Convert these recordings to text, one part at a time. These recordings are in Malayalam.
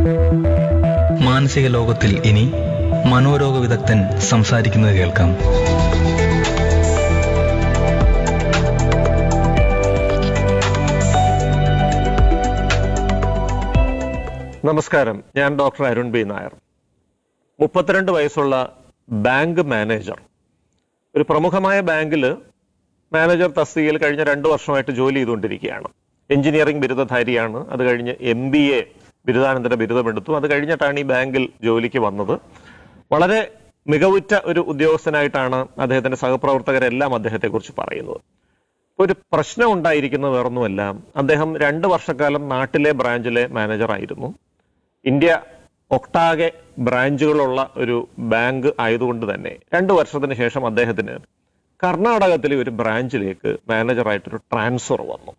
മാനസിക ലോകത്തിൽ ഇനി മനോരോഗ വിദഗ്ധൻ സംസാരിക്കുന്നത് കേൾക്കാം നമസ്കാരം ഞാൻ ഡോക്ടർ അരുൺ ബി നായർ മുപ്പത്തിരണ്ട് വയസ്സുള്ള ബാങ്ക് മാനേജർ ഒരു പ്രമുഖമായ ബാങ്കിൽ മാനേജർ തസ്തികയിൽ കഴിഞ്ഞ രണ്ട് വർഷമായിട്ട് ജോലി ചെയ്തുകൊണ്ടിരിക്കുകയാണ് എഞ്ചിനീയറിംഗ് ബിരുദധാരിയാണ് അത് കഴിഞ്ഞ് എം ബി എ ബിരുദാനന്തര ബിരുദമെടുത്തു അത് കഴിഞ്ഞിട്ടാണ് ഈ ബാങ്കിൽ ജോലിക്ക് വന്നത് വളരെ മികവുറ്റ ഒരു ഉദ്യോഗസ്ഥനായിട്ടാണ് അദ്ദേഹത്തിന്റെ സഹപ്രവർത്തകരെല്ലാം അദ്ദേഹത്തെക്കുറിച്ച് പറയുന്നത് ഒരു പ്രശ്നം ഉണ്ടായിരിക്കുന്നത് വേറൊന്നുമല്ല അദ്ദേഹം രണ്ട് വർഷക്കാലം നാട്ടിലെ ബ്രാഞ്ചിലെ മാനേജറായിരുന്നു ഇന്ത്യ ഒട്ടാകെ ബ്രാഞ്ചുകളുള്ള ഒരു ബാങ്ക് ആയതുകൊണ്ട് തന്നെ രണ്ട് വർഷത്തിന് ശേഷം അദ്ദേഹത്തിന് കർണാടകത്തിലെ ഒരു ബ്രാഞ്ചിലേക്ക് മാനേജറായിട്ടൊരു ട്രാൻസ്ഫർ വന്നു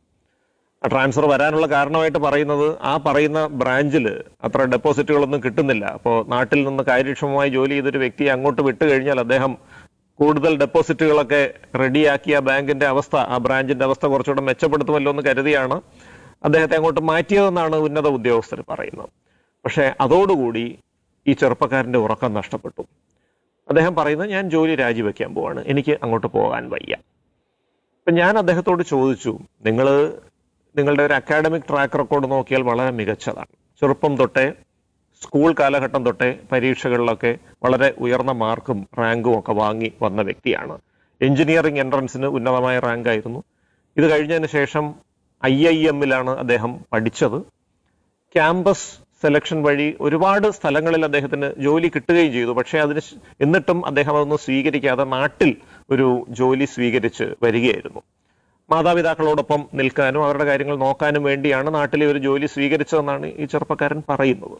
ആ ട്രാൻസ്ഫർ വരാനുള്ള കാരണമായിട്ട് പറയുന്നത് ആ പറയുന്ന ബ്രാഞ്ചിൽ അത്ര ഡെപ്പോസിറ്റുകളൊന്നും കിട്ടുന്നില്ല അപ്പോൾ നാട്ടിൽ നിന്ന് കാര്യക്ഷമമായി ജോലി ചെയ്തൊരു വ്യക്തിയെ അങ്ങോട്ട് വിട്ടു കഴിഞ്ഞാൽ അദ്ദേഹം കൂടുതൽ ഡെപ്പോസിറ്റുകളൊക്കെ റെഡിയാക്കിയ ബാങ്കിന്റെ അവസ്ഥ ആ ബ്രാഞ്ചിന്റെ അവസ്ഥ കുറച്ചുകൂടെ മെച്ചപ്പെടുത്തുമല്ലോ എന്ന് കരുതിയാണ് അദ്ദേഹത്തെ അങ്ങോട്ട് മാറ്റിയതെന്നാണ് ഉന്നത ഉദ്യോഗസ്ഥർ പറയുന്നത് പക്ഷേ അതോടുകൂടി ഈ ചെറുപ്പക്കാരന്റെ ഉറക്കം നഷ്ടപ്പെട്ടു അദ്ദേഹം പറയുന്നത് ഞാൻ ജോലി രാജിവെക്കാൻ പോവാണ് എനിക്ക് അങ്ങോട്ട് പോകാൻ വയ്യ അപ്പൊ ഞാൻ അദ്ദേഹത്തോട് ചോദിച്ചു നിങ്ങൾ നിങ്ങളുടെ ഒരു അക്കാഡമിക് ട്രാക്ക് റെക്കോർഡ് നോക്കിയാൽ വളരെ മികച്ചതാണ് ചെറുപ്പം തൊട്ടേ സ്കൂൾ കാലഘട്ടം തൊട്ടേ പരീക്ഷകളിലൊക്കെ വളരെ ഉയർന്ന മാർക്കും റാങ്കും ഒക്കെ വാങ്ങി വന്ന വ്യക്തിയാണ് എഞ്ചിനീയറിംഗ് എൻട്രൻസിന് ഉന്നതമായ റാങ്ക് ആയിരുന്നു ഇത് കഴിഞ്ഞതിന് ശേഷം ഐ ഐ എമ്മിലാണ് അദ്ദേഹം പഠിച്ചത് ക്യാമ്പസ് സെലക്ഷൻ വഴി ഒരുപാട് സ്ഥലങ്ങളിൽ അദ്ദേഹത്തിന് ജോലി കിട്ടുകയും ചെയ്തു പക്ഷേ അതിന് ശ്- എന്നിട്ടും അദ്ദേഹം അതൊന്നും സ്വീകരിക്കാതെ നാട്ടിൽ ഒരു ജോലി സ്വീകരിച്ച് വരികയായിരുന്നു മാതാപിതാക്കളോടൊപ്പം നിൽക്കാനും അവരുടെ കാര്യങ്ങൾ നോക്കാനും വേണ്ടിയാണ് നാട്ടിലെ ഒരു ജോലി സ്വീകരിച്ചതെന്നാണ് ഈ ചെറുപ്പക്കാരൻ പറയുന്നത്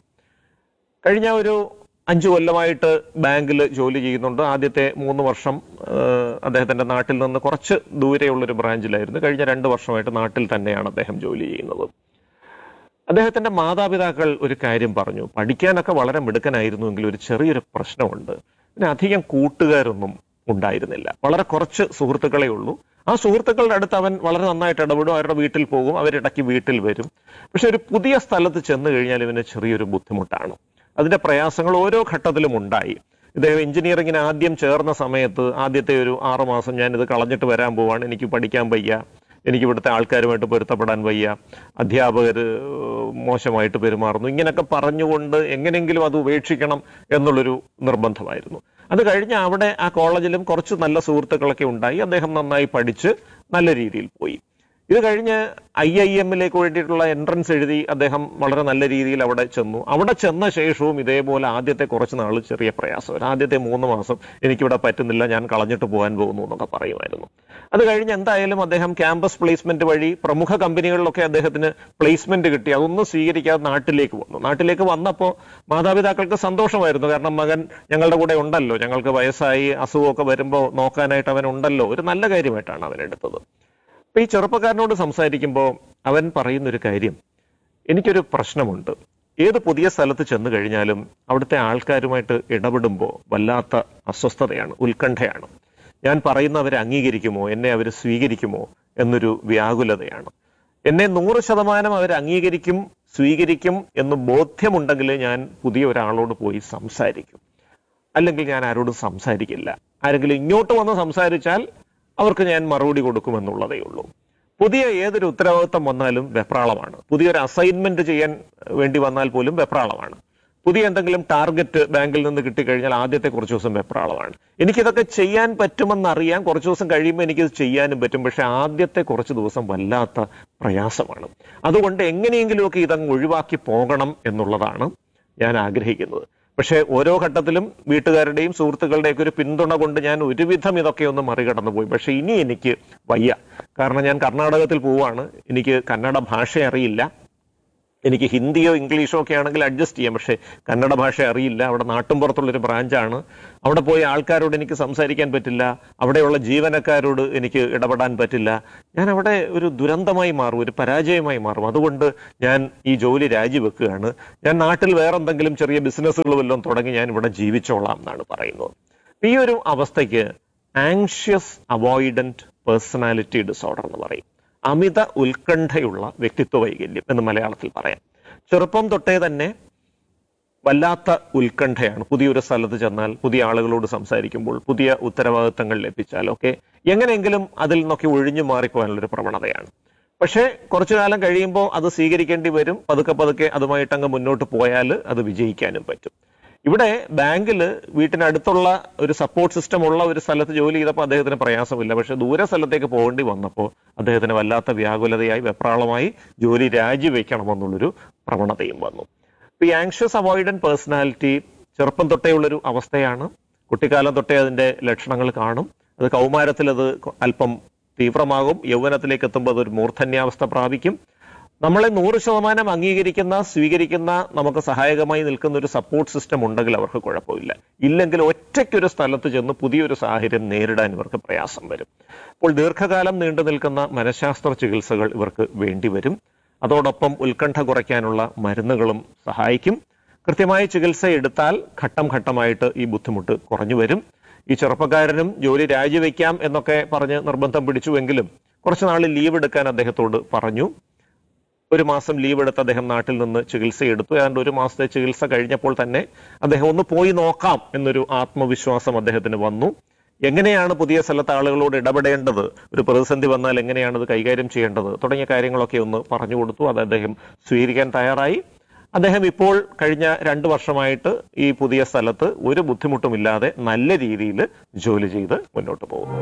കഴിഞ്ഞ ഒരു അഞ്ചു കൊല്ലമായിട്ട് ബാങ്കിൽ ജോലി ചെയ്യുന്നുണ്ട് ആദ്യത്തെ മൂന്ന് വർഷം ആഹ്, അദ്ദേഹത്തിന്റെ നാട്ടിൽ നിന്ന് കുറച്ച് ദൂരെയുള്ളൊരു ബ്രാഞ്ചിലായിരുന്നു കഴിഞ്ഞ രണ്ട് വർഷമായിട്ട് നാട്ടിൽ തന്നെയാണ് അദ്ദേഹം ജോലി ചെയ്യുന്നത് അദ്ദേഹത്തിന്റെ മാതാപിതാക്കൾ ഒരു കാര്യം പറഞ്ഞു പഠിക്കാനൊക്കെ വളരെ മിടുക്കനായിരുന്നുവെങ്കിൽ ഒരു ചെറിയൊരു പ്രശ്നമുണ്ട് പിന്നെ അധികം കൂട്ടുകാരൊന്നും ഉണ്ടായിരുന്നില്ല വളരെ കുറച്ച് സുഹൃത്തുക്കളെ ഉള്ളൂ ആ സുഹൃത്തുക്കളുടെ അടുത്ത് അവൻ വളരെ നന്നായിട്ട് ഇടപെടും അവരുടെ വീട്ടിൽ പോകും അവരിടയ്ക്ക് വീട്ടിൽ വരും പക്ഷെ ഒരു പുതിയ സ്ഥലത്ത് ചെന്ന് കഴിഞ്ഞാൽ ഇവന് ചെറിയൊരു ബുദ്ധിമുട്ടാണ് അതിന്റെ പ്രയാസങ്ങൾ ഓരോ ഘട്ടത്തിലും ഉണ്ടായി ഇദ്ദേഹം എഞ്ചിനീയറിംഗിന് ആദ്യം ചേർന്ന സമയത്ത് ആദ്യത്തെ ഒരു ആറു മാസം ഞാൻ ഇത് കളഞ്ഞിട്ട് വരാൻ പോവാണ് എനിക്ക് പഠിക്കാൻ വയ്യ എനിക്ക് ഇവിടുത്തെ ആൾക്കാരുമായിട്ട് പൊരുത്തപ്പെടാൻ വയ്യ അധ്യാപകർ മോശമായിട്ട് പെരുമാറുന്നു ഇങ്ങനെയൊക്കെ പറഞ്ഞുകൊണ്ട് എങ്ങനെയെങ്കിലും അത് ഉപേക്ഷിക്കണം എന്നുള്ളൊരു നിർബന്ധമായിരുന്നു അത് കഴിഞ്ഞ് അവിടെ ആ കോളേജിലും കുറച്ച് നല്ല സുഹൃത്തുക്കളൊക്കെ ഉണ്ടായി അദ്ദേഹം നന്നായി പഠിച്ച് നല്ല രീതിയിൽ പോയി ഇത് കഴിഞ്ഞ് ഐ ഐ എമ്മിലേക്ക് വേണ്ടിയിട്ടുള്ള എൻട്രൻസ് എഴുതി അദ്ദേഹം വളരെ നല്ല രീതിയിൽ അവിടെ ചെന്നു അവിടെ ചെന്ന ശേഷവും ഇതേപോലെ ആദ്യത്തെ കുറച്ച് നാൾ ചെറിയ പ്രയാസം ആദ്യത്തെ മൂന്ന് മാസം എനിക്കിവിടെ പറ്റുന്നില്ല ഞാൻ കളഞ്ഞിട്ട് പോകാൻ പോകുന്നു എന്നൊക്കെ പറയുമായിരുന്നു അത് കഴിഞ്ഞ് എന്തായാലും അദ്ദേഹം ക്യാമ്പസ് പ്ലേസ്മെന്റ് വഴി പ്രമുഖ കമ്പനികളിലൊക്കെ അദ്ദേഹത്തിന് പ്ലേസ്മെന്റ് കിട്ടി അതൊന്നും സ്വീകരിക്കാതെ നാട്ടിലേക്ക് വന്നു നാട്ടിലേക്ക് വന്നപ്പോൾ മാതാപിതാക്കൾക്ക് സന്തോഷമായിരുന്നു കാരണം മകൻ ഞങ്ങളുടെ കൂടെ ഉണ്ടല്ലോ ഞങ്ങൾക്ക് വയസ്സായി അസുഖമൊക്കെ വരുമ്പോൾ നോക്കാനായിട്ട് അവൻ ഉണ്ടല്ലോ ഒരു നല്ല കാര്യമായിട്ടാണ് അവൻ എടുത്തത് അപ്പൊ ഈ ചെറുപ്പക്കാരനോട് സംസാരിക്കുമ്പോൾ അവൻ പറയുന്ന ഒരു കാര്യം എനിക്കൊരു പ്രശ്നമുണ്ട് ഏത് പുതിയ സ്ഥലത്ത് ചെന്ന് കഴിഞ്ഞാലും അവിടുത്തെ ആൾക്കാരുമായിട്ട് ഇടപെടുമ്പോൾ വല്ലാത്ത അസ്വസ്ഥതയാണ് ഉത്കണ്ഠയാണ് ഞാൻ പറയുന്നവരെ അംഗീകരിക്കുമോ എന്നെ അവർ സ്വീകരിക്കുമോ എന്നൊരു വ്യാകുലതയാണ് എന്നെ നൂറ് ശതമാനം അവർ അംഗീകരിക്കും സ്വീകരിക്കും എന്ന് ബോധ്യമുണ്ടെങ്കിൽ ഞാൻ പുതിയ ഒരാളോട് പോയി സംസാരിക്കും അല്ലെങ്കിൽ ഞാൻ ആരോടും സംസാരിക്കില്ല ആരെങ്കിലും ഇങ്ങോട്ട് വന്ന് സംസാരിച്ചാൽ അവർക്ക് ഞാൻ മറുപടി കൊടുക്കുമെന്നുള്ളതേ ഉള്ളൂ പുതിയ ഏതൊരു ഉത്തരവാദിത്തം വന്നാലും വെപ്രാളമാണ് പുതിയൊരു അസൈൻമെന്റ് ചെയ്യാൻ വേണ്ടി വന്നാൽ പോലും വെപ്രാളമാണ് പുതിയ എന്തെങ്കിലും ടാർഗറ്റ് ബാങ്കിൽ നിന്ന് കിട്ടിക്കഴിഞ്ഞാൽ ആദ്യത്തെ കുറച്ച് ദിവസം വെപ്രാളമാണ് എനിക്കിതൊക്കെ ചെയ്യാൻ പറ്റുമെന്നറിയാം കുറച്ച് ദിവസം കഴിയുമ്പോൾ എനിക്കിത് ചെയ്യാനും പറ്റും പക്ഷെ ആദ്യത്തെ കുറച്ച് ദിവസം വല്ലാത്ത പ്രയാസമാണ് അതുകൊണ്ട് എങ്ങനെയെങ്കിലുമൊക്കെ ഇതങ്ങ് ഒഴിവാക്കി പോകണം എന്നുള്ളതാണ് ഞാൻ ആഗ്രഹിക്കുന്നത് പക്ഷേ ഓരോ ഘട്ടത്തിലും വീട്ടുകാരുടെയും സുഹൃത്തുക്കളുടെയൊക്കെ ഒരു പിന്തുണ കൊണ്ട് ഞാൻ ഒരുവിധം ഇതൊക്കെ ഒന്ന് മറികടന്നു പോയി പക്ഷെ ഇനി എനിക്ക് വയ്യ കാരണം ഞാൻ കർണാടകത്തിൽ പോവാണ് എനിക്ക് കന്നഡ ഭാഷ അറിയില്ല എനിക്ക് ഹിന്ദിയോ ഇംഗ്ലീഷോ ഒക്കെ ആണെങ്കിൽ അഡ്ജസ്റ്റ് ചെയ്യാം പക്ഷേ കന്നഡ ഭാഷ അറിയില്ല അവിടെ നാട്ടുംപുറത്തുള്ളൊരു ബ്രാഞ്ചാണ് അവിടെ പോയി ആൾക്കാരോട് എനിക്ക് സംസാരിക്കാൻ പറ്റില്ല അവിടെയുള്ള ജീവനക്കാരോട് എനിക്ക് ഇടപെടാൻ പറ്റില്ല ഞാൻ അവിടെ ഒരു ദുരന്തമായി മാറും ഒരു പരാജയമായി മാറും അതുകൊണ്ട് ഞാൻ ഈ ജോലി രാജിവെക്കുകയാണ് ഞാൻ നാട്ടിൽ വേറെന്തെങ്കിലും ചെറിയ ബിസിനസ്സുകൾ വല്ലതും തുടങ്ങി ഞാൻ ഇവിടെ ജീവിച്ചോളാം എന്നാണ് പറയുന്നത് ഈ ഒരു അവസ്ഥയ്ക്ക് ആങ്ഷ്യസ് അവോയ്ഡന്റ് പേഴ്സണാലിറ്റി ഡിസോർഡർ എന്ന് പറയും അമിത ഉത്കണ്ഠയുള്ള വ്യക്തിത്വ വൈകല്യം എന്ന് മലയാളത്തിൽ പറയാം ചെറുപ്പം തൊട്ടേ തന്നെ വല്ലാത്ത ഉത്കണ്ഠയാണ് പുതിയൊരു സ്ഥലത്ത് ചെന്നാൽ പുതിയ ആളുകളോട് സംസാരിക്കുമ്പോൾ പുതിയ ഉത്തരവാദിത്തങ്ങൾ ലഭിച്ചാൽ ഒക്കെ എങ്ങനെയെങ്കിലും അതിൽ നിന്നൊക്കെ ഒഴിഞ്ഞു മാറിപ്പോകാനുള്ള ഒരു പ്രവണതയാണ് പക്ഷേ കുറച്ചു കാലം കഴിയുമ്പോൾ അത് സ്വീകരിക്കേണ്ടി വരും പതുക്കെ പതുക്കെ അതുമായിട്ട് അങ്ങ് മുന്നോട്ട് പോയാൽ അത് വിജയിക്കാനും പറ്റും ഇവിടെ ബാങ്കിൽ വീട്ടിനടുത്തുള്ള ഒരു സപ്പോർട്ട് സിസ്റ്റം ഉള്ള ഒരു സ്ഥലത്ത് ജോലി ചെയ്തപ്പോൾ അദ്ദേഹത്തിന് പ്രയാസമില്ല പക്ഷെ ദൂര സ്ഥലത്തേക്ക് പോകേണ്ടി വന്നപ്പോൾ അദ്ദേഹത്തിന് വല്ലാത്ത വ്യാകുലതയായി വെപ്രാളമായി ജോലി രാജിവെക്കണമെന്നുള്ളൊരു പ്രവണതയും വന്നു ഇപ്പൊ ഈ ആങ്ഷ്യസ് അവോയ്ഡൻ പേഴ്സണാലിറ്റി ചെറുപ്പം തൊട്ടേ ഉള്ളൊരു അവസ്ഥയാണ് കുട്ടിക്കാലം തൊട്ടേ അതിന്റെ ലക്ഷണങ്ങൾ കാണും അത് കൗമാരത്തിൽ അത് അല്പം തീവ്രമാകും യൗവനത്തിലേക്ക് എത്തുമ്പോൾ അതൊരു മൂർധന്യാവസ്ഥ പ്രാപിക്കും നമ്മളെ നൂറ് ശതമാനം അംഗീകരിക്കുന്ന സ്വീകരിക്കുന്ന നമുക്ക് സഹായകമായി നിൽക്കുന്ന ഒരു സപ്പോർട്ട് സിസ്റ്റം ഉണ്ടെങ്കിൽ അവർക്ക് കുഴപ്പമില്ല ഇല്ലെങ്കിൽ ഒറ്റയ്ക്കൊരു സ്ഥലത്ത് ചെന്ന് പുതിയൊരു സാഹചര്യം നേരിടാൻ ഇവർക്ക് പ്രയാസം വരും അപ്പോൾ ദീർഘകാലം നീണ്ടു നിൽക്കുന്ന മനഃശാസ്ത്ര ചികിത്സകൾ ഇവർക്ക് വേണ്ടിവരും അതോടൊപ്പം ഉത്കണ്ഠ കുറയ്ക്കാനുള്ള മരുന്നുകളും സഹായിക്കും കൃത്യമായ ചികിത്സ എടുത്താൽ ഘട്ടം ഘട്ടമായിട്ട് ഈ ബുദ്ധിമുട്ട് കുറഞ്ഞു വരും ഈ ചെറുപ്പക്കാരനും ജോലി രാജിവെക്കാം എന്നൊക്കെ പറഞ്ഞ് നിർബന്ധം പിടിച്ചുവെങ്കിലും കുറച്ച് നാൾ ലീവ് എടുക്കാൻ അദ്ദേഹത്തോട് പറഞ്ഞു ഒരു മാസം ലീവ് എടുത്ത് അദ്ദേഹം നാട്ടിൽ നിന്ന് ചികിത്സ എടുത്തു ഏതാണ്ട് ഒരു മാസത്തെ ചികിത്സ കഴിഞ്ഞപ്പോൾ തന്നെ അദ്ദേഹം ഒന്ന് പോയി നോക്കാം എന്നൊരു ആത്മവിശ്വാസം അദ്ദേഹത്തിന് വന്നു എങ്ങനെയാണ് പുതിയ സ്ഥലത്ത് ആളുകളോട് ഇടപെടേണ്ടത് ഒരു പ്രതിസന്ധി വന്നാൽ എങ്ങനെയാണ് ഇത് കൈകാര്യം ചെയ്യേണ്ടത് തുടങ്ങിയ കാര്യങ്ങളൊക്കെ ഒന്ന് പറഞ്ഞു കൊടുത്തു അത് അദ്ദേഹം സ്വീകരിക്കാൻ തയ്യാറായി അദ്ദേഹം ഇപ്പോൾ കഴിഞ്ഞ രണ്ട് വർഷമായിട്ട് ഈ പുതിയ സ്ഥലത്ത് ഒരു ബുദ്ധിമുട്ടുമില്ലാതെ നല്ല രീതിയിൽ ജോലി ചെയ്ത് മുന്നോട്ട് പോകുന്നു